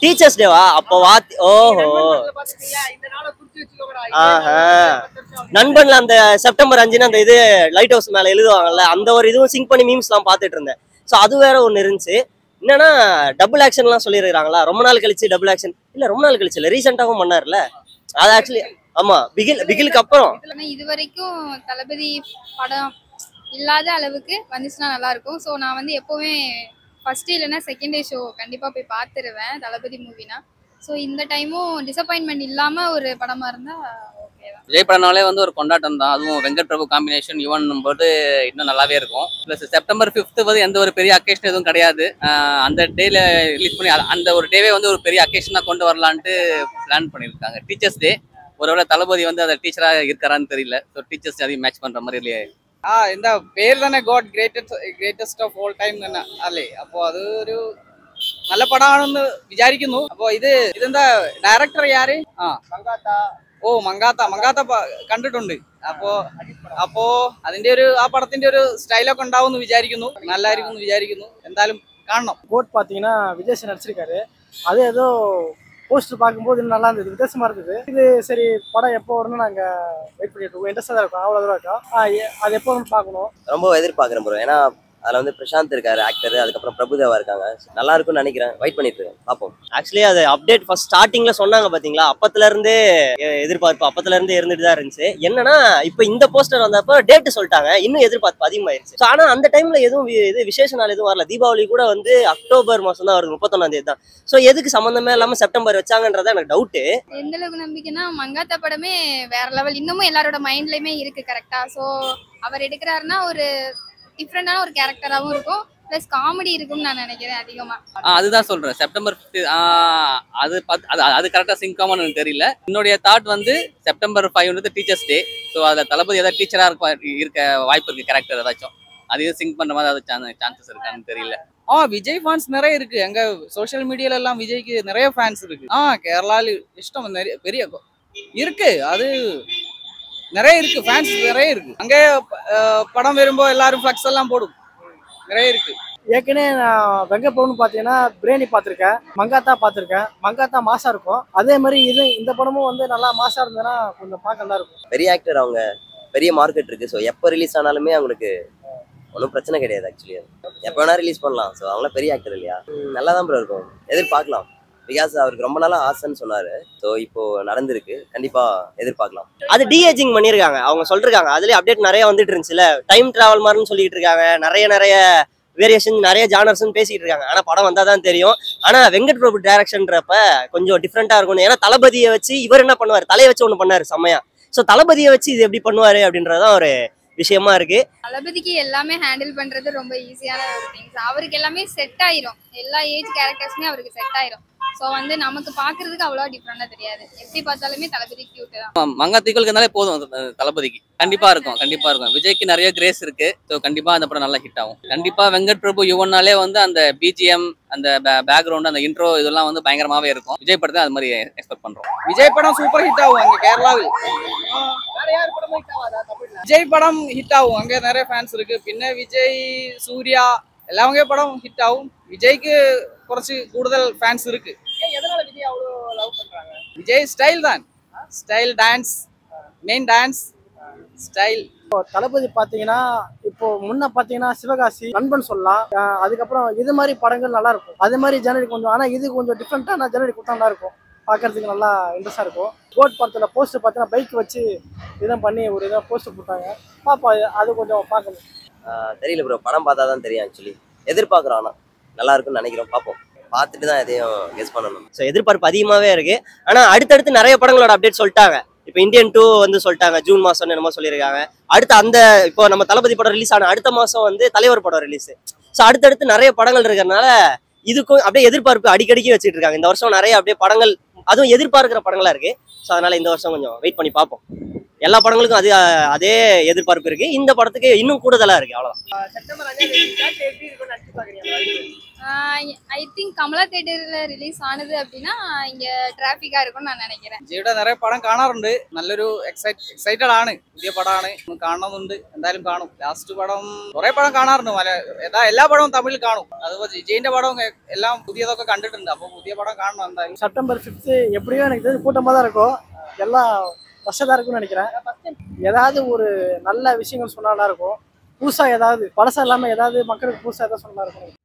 teachers டேவா அப்போ வாத்தி ஓஹோ ஆஹா நண்பன்ல அந்த செப்டம்பர் அஞ்சுன்னு அந்த இது லைட் ஹவுஸ் மேல எழுதுவாங்கல்ல அந்த ஒரு இதுவும் சிங்க் பண்ணி மீம்ஸ்லாம் பார்த்துட்டு இருந்தேன் ஸோ அது வேற ஒன்று இருந்துச்சு என்னன்னா டபுள் ஆக்ஷன்லாம் சொல்லியிருக்காங்களா ரொம்ப நாள் கழிச்சு டபுள் ஆக்ஷன் இல்ல ரொம்ப நாள் கழிச்சு இல்ல ரீசெண்டாகவும் பண்ணார்ல அது ஆக்சுவலி ஆமா பிகில் பிகிலுக்கு அப்புறம் ஆனா இது வரைக்கும் தளபதி படம் இல்லாத அளவுக்கு வந்துச்சுன்னா நல்லா இருக்கும் ஸோ நான் வந்து எப்போவுமே ஃபர்ஸ்ட் டே இல்லைன்னா செகண்ட் டே ஷோ கண்டிப்பா போய் பார்த்துருவேன் தளபதி மூவினா ஸோ இந்த டைமும் டிசப்பாயின்மெண்ட் இல்லாம ஒரு படமா இருந்தா ஓகே தான் விஜய் படம்னாலே வந்து ஒரு கொண்டாட்டம் தான் அதுவும் வெங்கட் பிரபு காம்பினேஷன் யுவன் போது இன்னும் நல்லாவே இருக்கும் ப்ளஸ் செப்டம்பர் ஃபிஃப்த் வந்து எந்த ஒரு பெரிய அக்கேஷன் எதுவும் கிடையாது ஆஹ் அந்த டேல ரிலீஸ் பண்ணி அ- அந்த ஒரு டேவே வந்து ஒரு பெரிய அக்கேஷனாக கொண்டு வரலான்ட்டு பிளான் பண்ணியிருக்காங்க டீச்சர்ஸ் டே ஒருவேளை தளபதி வந்து அந்த டீச்சராக இருக்காரான்னு தெரியல ஸோ டீச்சர்ஸ் அதையும் மேட்ச் பண்ணுற மாதிரி இல்லையே ആ എന്താ പേര് തന്നെ god greatest greatest of all time തന്നെ അല്ലേ അപ്പൊ അത് ഒരു നല്ല പടമാണെന്ന് വിചാരിക്കുന്നു അപ്പൊ ഇത് ഇതെന്താ ഡയറക്ടർ ആര് ആ ഓ മങ്കാത്ത മങ്കാത്ത പ- കണ്ടിട്ടുണ്ട് അപ്പോ അപ്പോ അതിന്റെ ഒരു ആ പടത്തിന്റെ ഒരു സ്റ്റൈലൊക്കെ ഉണ്ടാവും എന്ന് വിചാരിക്കുന്നു നല്ലായിരിക്കും എന്ന് വിചാരിക്കുന്നു എന്തായാലും കാണണം கோட் பார்த்தீங்கன்னா விஜய் சார் நடிச்சிருக்காரு அது ஏதோ போஸ்டர் பார்க்கும்போது இன்னும் நல்லா இருந்தது வித்தியாசமா இருந்தது இது சரி படம் எப்போ வரும்னு நாங்க வெயிட் பண்ணிட்டு இருக்கோம் இன்ட்ரெஸ்டாக தான் இருக்கும் அவ்வளோ தூரம் இருக்கும் ஆ, எ- அது எப்போ வரும்னு பார்க்கணும் ரொம்ப எதிர்பார்க்குறேன் ப்ரோ ஏன்னா அதில் வந்து பிரசாந்த் இருக்காரு ஆக்டர் அதுக்கப்புறம் பிரபுதேவா இருக்காங்க நல்லா இருக்கும்னு நினைக்கிறேன் வெயிட் பண்ணிட்டு இருக்கேன் பார்ப்போம் ஆக்சுவலி அது அப்டேட் ஃபர்ஸ்ட் ஸ்டார்டிங்ல சொன்னாங்க பாத்தீங்களா அப்பத்துல இருந்தே எ- எதிர்பார்ப்பு அப்பத்துல இருந்தே இருந்துட்டு தான் இருந்துச்சு என்னன்னா இப்போ இந்த போஸ்டர் வந்தப்போ டேட் சொல்லிட்டாங்க இன்னும் எதிர்பார்ப்பு அதிகமாயிருச்சு ஸோ ஆனா அந்த டைம்ல எதுவும் வி- இது விசேஷ நாள் எதுவும் வரல தீபாவளி கூட வந்து அக்டோபர் மாசம் தான் வருது முப்பத்தொன்னாம் தேதி தான் ஸோ எதுக்கு சம்மந்தமே இல்லாம செப்டம்பர் வச்சாங்கன்றத எனக்கு டவுட்டு எந்த அளவுக்கு நம்பிக்கைன்னா மங்காத்தா படமே வேற லெவல் இன்னமும் எல்லாரோட மைண்ட்லயுமே இருக்கு கரெக்டா ஸோ அவர் எடுக்கிறாருன்னா ஒரு டிஃப்ரெண்டான ஒரு கேரக்டராகவும் இருக்கும் ப்ளஸ் காமெடி இருக்கும்னு நான் நினைக்கிறேன் அதிகமா ஆ அதுதான் சொல்றேன் செப்டம்பர் 5 ஆ, அது பத்- அது அது கரெக்டாக சிங்க் ஆகும்னு எனக்கு தெரியல என்னுடைய தாட் வந்து செப்டம்பர் ஃபைவ் வந்து டீச்சர்ஸ் டே ஸோ அதில் தளபதி ஏதாவது டீச்சராக இருக்க இருக்க வாய்ப்பு இருக்கு கேரக்டர் ஏதாச்சும் அதையும் சிங்க் பண்ற மாதிரி ஏதாவது சான்சஸ் இருக்கான்னு தெரியல ஆ விஜய் ஃபேன்ஸ் நிறைய இருக்கு எங்க சோஷியல் மீடியால எல்லாம் விஜய்க்கு நிறைய ஃபேன்ஸ் இருக்கு ஆ கேரளால இஷ்டம் நிறைய பெரிய இருக்கு அது நிறைய இருக்கு ஃபேன்ஸ் நிறைய இருக்கு அங்கே அஹ், படம் வரும்போது எல்லாரும் ஃபிளக்ஸ் எல்லாம் போடும் நிறைய இருக்கு ஏற்கனவே நான் வெங்க படம்னு பார்த்தீங்கன்னா பிரியாணி பார்த்துருக்கேன் மங்காத்தா பார்த்துருக்கேன் மங்காத்தா மாசா இருக்கும் அதே மாதிரி இது இந்த படமும் வந்து நல்லா மாசா இருந்ததுன்னா கொஞ்சம் பார்க்க நல்லா இருக்கும் பெரிய ஆக்டர் அவங்க பெரிய மார்க்கெட் இருக்கு ஸோ எப்போ ரிலீஸ் ஆனாலுமே அவங்களுக்கு ஒன்றும் பிரச்சனை கிடையாது ஆக்சுவலி எப்போ வேணா ரிலீஸ் பண்ணலாம் ஸோ அவங்களாம் பெரிய ஆக்டர் இல்லையா ம், நல்லா தான் ப்ரோ இருக்கும் எதிர்பார்க்கலாம் பிகாஸ் அவருக்கு ரொம்ப நாளா ஆசைன்னு சொன்னாரு ஸோ இப்போ நடந்திருக்கு கண்டிப்பா எதிர்பார்க்கலாம் அது டிஏஜிங் பண்ணியிருக்காங்க அவங்க சொல்லிருக்காங்க அதுலயே அப்டேட் நிறைய வந்துட்டு இருந்துச்சுல டைம் டிராவல் மாதிரின்னு சொல்லிட்டு இருக்காங்க நிறைய நிறைய வேரியேஷன் நிறைய ஜானர்ஸ்னு பேசிட்டு இருக்காங்க ஆனா படம் வந்தா தான் தெரியும் ஆனா வெங்கட் பிரபு டைரக்ஷன்றப்ப கொஞ்சம் டிஃப்ரெண்டா இருக்கும் ஏன்னா தளபதியை வச்சு இவர் என்ன பண்ணுவார் தலையை வச்சு ஒன்று பண்ணாரு செம்மையா ஸோ தளபதியை வச்சு இது எப்படி பண்ணுவாரு அப்படின்றதான் ஒரு விஷயமா இருக்கு தளபதிக்கு எல்லாமே ஹேண்டில் பண்றது ரொம்ப ஈஸியான ஒரு திங்ஸ் அவருக்கு எல்லாமே செட் ஆயிரும் எல்லா ஏஜ் கேரக்டர்ஸுமே அவருக்கு செட் ஆயிரும் ஸோ வந்து நமக்கு பார்க்கிறதுக்கு அவ்வளோ டிஃப்ரெண்டாக தெரியாது எப்படி பார்த்தாலுமே தளபதி கியூட் தான் மங்காத்திகளுக்கு இருந்தாலே போதும் அந்த தளபதிக்கு கண்டிப்பா இருக்கும் கண்டிப்பா இருக்கும் விஜய்க்கு நிறைய கிரேஸ் இருக்கு ஸோ கண்டிப்பா அந்த படம் நல்லா ஹிட் ஆகும் கண்டிப்பா வெங்கட் பிரபு யுவன்னாலே வந்து அந்த பிஜிஎம் அந்த பேக்ரவுண்ட் அந்த இன்ட்ரோ இதெல்லாம் வந்து பயங்கரமாவே இருக்கும் விஜய் படத்தை அது மாதிரி எக்ஸ்பெக்ட் பண்றோம் விஜய் படம் சூப்பர் ஹிட் ஆகும் அங்க கேரளாவில் விஜய் படம் ஹிட் ஆகும் அங்க நிறைய ஃபேன்ஸ் இருக்கு പിന്നെ വിജയ് സൂര്യ എല്ലാവங்க படம் ஹிட் ஆகும் விஜய்க்கு കുറച്ച് കൂടുതൽ ഫാൻസ് இருக்கு விஜய் ஸ்டைல் தான் style dance main dance style இப்போ தளபதி பார்த்தீங்கன்னா இப்போ முன்ன பார்த்தீங்கன்னா சிவகாசி நண்பன் சொல்லலாம் அஹ் அதுக்கப்புறம் இது மாதிரி படங்கள் நல்லா இருக்கும் அது மாதிரி ஜனவரி கொஞ்சம் ஆனால் இது கொஞ்சம் டிஃப்ரெண்ட்டான ஜனவரி கொடுத்தா நல்லா இருக்கும் பார்க்கறதுக்கு நல்லா இன்ட்ரெஸ்டாக இருக்கும் கோட் படத்தில் போஸ்டர் பார்த்தீங்கன்னா பைக் வச்சு இதான் பண்ணி ஒரு இதாக போஸ்டர் போட்டாங்க பாப்பா அது கொஞ்சம் பார்க்கணும் ஆஹ் தெரியல ப்ரோ படம் பார்த்தா தான் தெரியும் ஆக்சுவலி எதிர்பார்க்குறோம் ஆனால் நல்லா இருக்கும்னு நினைக்கிறோம் பார்ப்போம் பார்த்துட்டு தான் எதையும் கெஸ் பண்ணணும் ஸோ எதிர்பார்ப்பு அதிகமாகவே இருக்கு ஆனால் அடுத்தடுத்து நிறைய படங்களோட அப்டேட் சொல்லிட்டாங்க இப்போ இந்தியன் டூ வந்து சொல்லிட்டாங்க ஜூன் மாதம் என்னமோ சொல்லியிருக்காங்க அடுத்து அந்த இப்போ நம்ம தளபதி படம் ரிலீஸ் ஆன அடுத்த மாதம் வந்து தலைவர் படம் ரிலீஸ் ஸோ அடுத்தடுத்து நிறைய படங்கள் இருக்கிறதுனால இதுக்கும் அப்படியே எதிர்பார்ப்பு அடிக்கடிக்கு வச்சுட்டு இருக்காங்க இந்த வருஷம் நிறைய அப்படியே படங்கள் அதுவும் எதிர்பார்க்கிற படங்களா இருக்கு ஸோ அதனால இந்த வருஷம் கொஞ்சம் வெயிட் பண்ணி பார்ப்போம் எல்லா படங்களுக்கும் அது அதே எதிர்பார்ப்பு இருக்கு இந்த படத்துக்கு இன்னும் கூடுதலா இருக்கு அவ்வளவுதான் செப்டம்பர் அஞ்சாம் தேதி தேட்டர் எப்படி இருக்கும்னு நினைச்சு பாக்குறீங்க ஐ திங்க் கமலா தேட்டரில் ரிலீஸ் ஆனது அப்படின்னா இங்கே டிராஃபிக்காக இருக்கும்னு நான் நினைக்கிறேன் വിജയുടെ നിറയെ പടം കാണാറുണ്ട് നല്ലൊരു എക്സൈറ്റ് എക്സൈറ്റഡ് ആണ് പുതിയ പടമാണ് കാണണമെന്നുണ്ട് എന്തായാലും കാണും ലാസ്റ്റ് പടം കുറെ പടം കാണാറുണ്ട് മല ഏതാ എല്ലാ പടവും തമിഴിൽ കാണും അതുപോലെ വിജയിന്റെ പടവും എ- എല്ലാം പുതിയതൊക്കെ കണ്ടിട്ടുണ്ട് അപ്പൊ പുതിയ പടം കാണണം എന്തായാലും செப்டம்பர் ஃபிஃப்த்து எப்படியோ எனக்கு தெரிஞ்சு கூட்டமாக தான் இருக்கும் எல்லாம் ரஷ்ஷாக இருக்கும்னு நினைக்கிறேன் ஏதாவது ஒரு நல்ல விஷயங்கள் சொன்னா நல்லா இருக்கும் புதுசாக ஏதாவது பழசா இல்லாமல் ஏதாவது மக்களுக்கு புதுசாக ஏதாவது சொன்னா நல்லா இருக்கும்